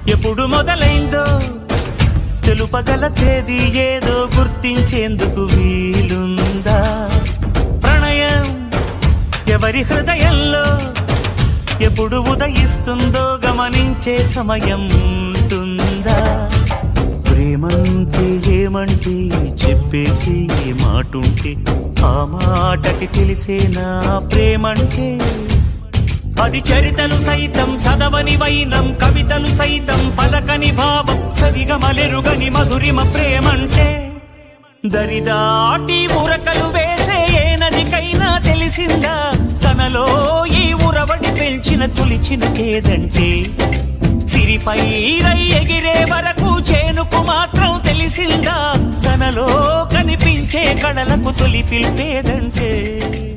ఎప్పుడు మొదలైందో తెలుపగల తేదీ ఏదో గుర్తించేందుకు వీలుందా ప్రణయం ఎవరి హృదయంలో ఎప్పుడు ఉదయిస్తుందో గమనించే సమయం ఉంటుందా ప్రేమంటే ఏమంటే చెప్పేసి ఏ మాటుంటే ఆ మాటకి తెలిసేనా ప్రేమంటే అది చరితలు సైతం చదవని వైనం కవితలు సైతం పలకని భావం సరిగమలెరుగని మధురిమ ప్రేమంటే దరిదాటి ఉరకలు వేసే ఏ నదికైనా తెలిసిందా తనలో ఈ ఉరవడి పెంచిన తొలిచిన కేదంటే సిరిపై రై ఎగిరే వరకు చేనుకు మాత్రం తెలిసిందా తనలో కనిపించే కళలకు తొలి పిలిపేదంటే